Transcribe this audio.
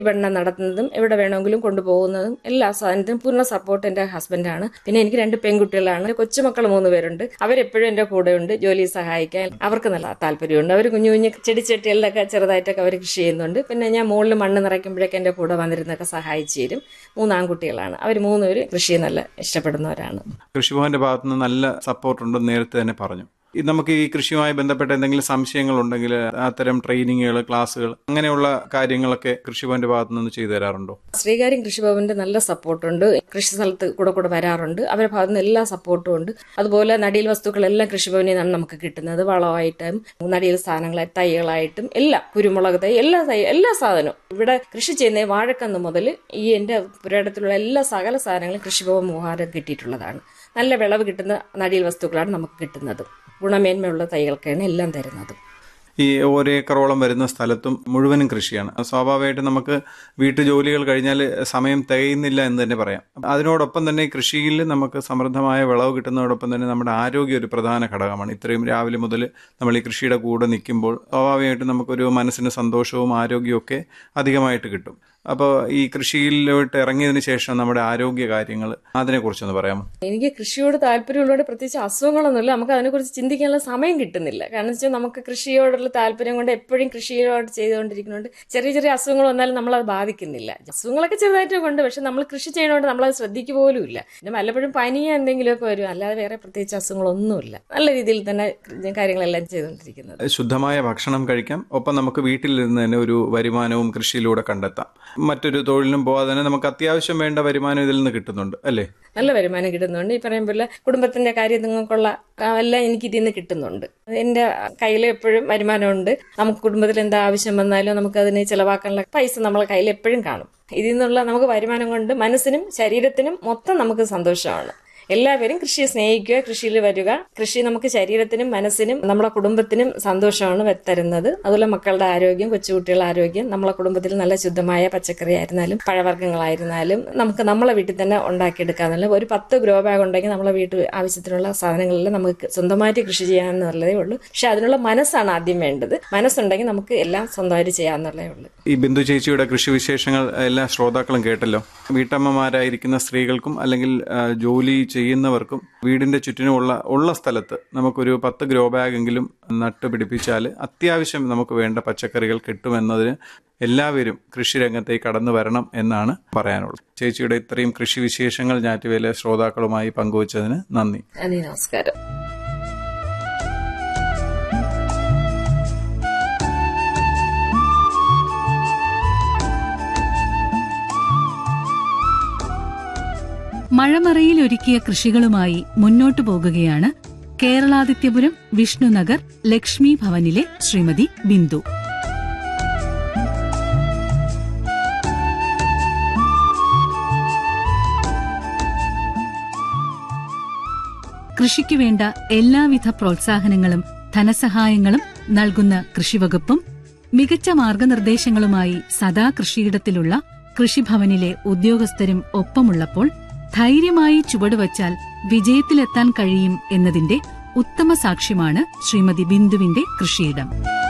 വെണ്ണ നടത്തുന്നതും എവിടെ വേണമെങ്കിലും കൊണ്ടുപോകുന്നതും എല്ലാ സാധനത്തിനും പൂർണ്ണ സപ്പോർട്ട് എന്റെ ഹസ്ബൻഡാണ് പിന്നെ എനിക്ക് രണ്ട് പെൺകുട്ടികളാണ് കൊച്ചുമക്കൾ മൂന്ന് പേരുണ്ട് അവരെപ്പോഴും എന്റെ കൂടെ ഉണ്ട് ജോലി സഹായിക്കാൻ അവർക്ക് നല്ല താല്പര്യമുണ്ട് അവർ കുഞ്ഞു കുഞ്ഞു ചെടിച്ചട്ടികളിലൊക്കെ ചെറുതായിട്ടൊക്കെ അവർ കൃഷി ചെയ്യുന്നുണ്ട് പിന്നെ ഞാൻ മുകളിൽ മണ്ണ് നിറയ്ക്കുമ്പോഴേക്കും എന്റെ കൂടെ വന്നിരുന്നൊക്കെ സഹായിച്ചു തരും മൂന്ന് ആൺകുട്ടികളാണ് അവർ മൂന്നുപേര് കൃഷി നല്ല ഇഷ്ടപ്പെടുന്നവരാണ് കൃഷിഭവന്റെ ഭാഗത്തു നിന്ന് നല്ല സപ്പോർട്ട് ഉണ്ടെന്ന് നേരത്തെ തന്നെ പറഞ്ഞു ഇത് നമുക്ക് ഈ കൃഷിയുമായി ബന്ധപ്പെട്ട എന്തെങ്കിലും സംശയങ്ങൾ ഉണ്ടെങ്കിൽ അത്തരം ട്രെയിനിങ്ങുകൾ ക്ലാസ്സുകൾ അങ്ങനെയുള്ള കാര്യങ്ങളൊക്കെ കൃഷിഭവന്റെ ഭാഗത്തു നിന്ന് ചെയ്തു തരാറുണ്ടോ ശ്രീകാര്യം കൃഷിഭവന്റെ നല്ല സപ്പോർട്ടുണ്ട് കൃഷി സ്ഥലത്ത് കൂടെ കൂടെ വരാറുണ്ട് അവരുടെ ഭാഗത്ത് നിന്ന് എല്ലാ സപ്പോർട്ടും ഉണ്ട് അതുപോലെ നടിയിൽ വസ്തുക്കളെല്ലാം കൃഷിഭവനിൽ നിന്നാണ് നമുക്ക് കിട്ടുന്നത് വളമായിട്ടും നടിയിൽ സാധനങ്ങളായി തൈകളായിട്ടും എല്ലാം കുരുമുളക് തൈ എല്ലാ തൈ എല്ലാ സാധനവും ഇവിടെ കൃഷി ചെയ്യുന്ന വാഴക്കന്ന് മുതൽ ഈ എൻ്റെ പുരയിടത്തിലുള്ള എല്ലാ സകല സാധനങ്ങളും കൃഷിഭവൻ മുഖാരം കിട്ടിയിട്ടുള്ളതാണ് നല്ല വിളവ് കിട്ടുന്ന നടിയിൽ വസ്തുക്കളാണ് നമുക്ക് കിട്ടുന്നത് ഗുണമേന്മയുള്ള തൈകൾക്കാണ് എല്ലാം തരുന്നത് ഈ ഒരേക്കറോളം വരുന്ന സ്ഥലത്തും മുഴുവനും കൃഷിയാണ് സ്വാഭാവികമായിട്ട് നമുക്ക് വീട്ടു ജോലികൾ കഴിഞ്ഞാൽ സമയം തികയുന്നില്ല എന്ന് തന്നെ പറയാം അതിനോടൊപ്പം തന്നെ കൃഷിയിൽ നമുക്ക് സമൃദ്ധമായ വിളവ് കിട്ടുന്നതോടൊപ്പം തന്നെ നമ്മുടെ ആരോഗ്യം ഒരു പ്രധാന ഘടകമാണ് ഇത്രയും രാവിലെ മുതൽ നമ്മൾ ഈ കൃഷിയുടെ കൂടെ നിൽക്കുമ്പോൾ സ്വാഭാവികമായിട്ടും നമുക്കൊരു മനസ്സിന് സന്തോഷവും ആരോഗ്യവും ഒക്കെ അധികമായിട്ട് കിട്ടും അപ്പോൾ ഈ കൃഷിയിലോട്ട് ഇറങ്ങിയതിന് ശേഷം നമ്മുടെ ആരോഗ്യ കാര്യങ്ങൾ അതിനെക്കുറിച്ചൊന്ന് പറയാമോ എനിക്ക് കൃഷിയോട് താല്പര്യമുള്ളതുകൊണ്ട് പ്രത്യേകിച്ച് അസുഖങ്ങളൊന്നുമില്ല നമുക്ക് അതിനെക്കുറിച്ച് ചിന്തിക്കാനുള്ള സമയം കിട്ടുന്നില്ല കാരണം വെച്ചാൽ നമുക്ക് കൃഷിയോടുള്ള താല്പര്യം കൊണ്ട് എപ്പോഴും കൃഷിയോട് ചെയ്തുകൊണ്ടിരിക്കുന്നുണ്ട് ചെറിയ ചെറിയ അസുഖങ്ങൾ വന്നാലും നമ്മളത് ബാധിക്കുന്നില്ല അസുഖങ്ങളൊക്കെ ചെറുതായിട്ടൊക്കെ ഉണ്ട് പക്ഷെ നമ്മൾ കൃഷി ചെയ്യുന്നതുകൊണ്ട് നമ്മളത് ശ്രദ്ധിക്കുക പോലും ഇല്ല പിന്നെ വല്ലപ്പോഴും പനിയോ എന്തെങ്കിലുമൊക്കെ വരും അല്ലാതെ വേറെ പ്രത്യേകിച്ച് അസുഖങ്ങളൊന്നുമില്ല നല്ല രീതിയിൽ തന്നെ കാര്യങ്ങളെല്ലാം ചെയ്തുകൊണ്ടിരിക്കുന്നത് ശുദ്ധമായ ഭക്ഷണം കഴിക്കാം ഒപ്പം നമുക്ക് വീട്ടിൽ നിന്ന് തന്നെ ഒരു വരുമാനവും കൃഷിയിലൂടെ കണ്ടെത്താം മറ്റൊരു തൊഴിലിനും പോകാതെ തന്നെ നമുക്ക് അത്യാവശ്യം വേണ്ട വരുമാനം ഇതിൽ നിന്ന് കിട്ടുന്നുണ്ട് അല്ലേ നല്ല വരുമാനം കിട്ടുന്നുണ്ട് ഈ പറയും പോലെ കുടുംബത്തിന്റെ കാര്യം നിങ്ങൾക്കുള്ള ആ, എല്ലാം എനിക്ക് ഇതിൽ നിന്ന് കിട്ടുന്നുണ്ട് എന്റെ കയ്യിൽ എപ്പോഴും വരുമാനമുണ്ട് നമുക്ക് കുടുംബത്തിൽ എന്താ ആവശ്യം വന്നാലും നമുക്ക് അതിന് ചിലവാക്കാനുള്ള പൈസ നമ്മളെ കയ്യിൽ എപ്പോഴും കാണും ഇതിൽ നിന്നുള്ള നമുക്ക് വരുമാനം കൊണ്ട് മനസ്സിനും ശരീരത്തിനും മൊത്തം നമുക്ക് സന്തോഷമാണ് എല്ലാവരും കൃഷിയെ സ്നേഹിക്കുക കൃഷിയിൽ വരിക കൃഷി നമുക്ക് ശരീരത്തിനും മനസ്സിനും നമ്മുടെ കുടുംബത്തിനും സന്തോഷമാണ് വെ- തരുന്നത് അതുപോലെ മക്കളുടെ ആരോഗ്യം കൊച്ചുകുട്ടികളുടെ ആരോഗ്യം നമ്മളെ കുടുംബത്തിൽ നല്ല ശുദ്ധമായ പച്ചക്കറി ആയിരുന്നാലും പഴവർഗ്ഗങ്ങളായിരുന്നാലും നമുക്ക് നമ്മളെ വീട്ടിൽ തന്നെ ഉണ്ടാക്കിയെടുക്കാന്നുള്ള ഒരു പത്ത് ഗ്രോ ബാഗ് ഉണ്ടെങ്കിൽ നമ്മളെ വീട്ടിൽ ആവശ്യത്തിനുള്ള സാധനങ്ങളെല്ലാം നമുക്ക് സ്വന്തമായിട്ട് കൃഷി ചെയ്യാമെന്നുള്ളതേ ഉള്ളൂ പക്ഷെ അതിനുള്ള മനസ്സാണ് ആദ്യം വേണ്ടത് മനസ്സുണ്ടെങ്കിൽ നമുക്ക് എല്ലാം സ്വന്തമായിട്ട് ചെയ്യാമെന്നുള്ളതേ ഉള്ളൂ ഈ ബിന്ദു ചേച്ചിയുടെ കൃഷി വിശേഷങ്ങൾ എല്ലാ ശ്രോതാക്കളും കേട്ടല്ലോ വീട്ടമ്മമാരായിരിക്കുന്ന സ്ത്രീകൾക്കും അല്ലെങ്കിൽ ആ, ജോലി ചെയ്യുന്നവർക്കും വീടിന്റെ ചുറ്റിനുമുള്ള ഉള്ള സ്ഥലത്ത് നമുക്കൊരു പത്ത് ഗ്രോ ബാഗെങ്കിലും നട്ടുപിടിപ്പിച്ചാൽ അത്യാവശ്യം നമുക്ക് വേണ്ട പച്ചക്കറികൾ കിട്ടുമെന്നതിന് എല്ലാവരും കൃഷി രംഗത്തേക്ക് കടന്നു വരണം എന്നാണ് പറയാനുള്ളത് ചേച്ചിയുടെ ഇത്രയും കൃഷി വിശേഷങ്ങൾ ഞാറ്റുവേല ശ്രോതാക്കളുമായി പങ്കുവച്ചതിന് നന്ദി നന്ദി നമസ്കാരം മഴമറയിൽ ഒരുക്കിയ കൃഷികളുമായി മുന്നോട്ടു പോകുകയാണ് കേരളാദിത്യപുരം വിഷ്ണുനഗർ ലക്ഷ്മി ഭവനിലെ ശ്രീമതി ബിന്ദു കൃഷിക്കു വേണ്ട എല്ലാവിധ പ്രോത്സാഹനങ്ങളും ധനസഹായങ്ങളും നൽകുന്ന കൃഷിവകുപ്പും മികച്ച മാർഗനിർദ്ദേശങ്ങളുമായി സദാ കൃഷിയിടത്തിലുള്ള കൃഷിഭവനിലെ ഉദ്യോഗസ്ഥരും ഒപ്പമുള്ളപ്പോൾ ധൈര്യമായി ചുവടുവച്ചാൽ വിജയത്തിലെത്താൻ കഴിയും എന്നതിന്റെ ഉത്തമ സാക്ഷ്യമാണ് ശ്രീമതി ബിന്ദുവിന്റെ കൃഷിയിടം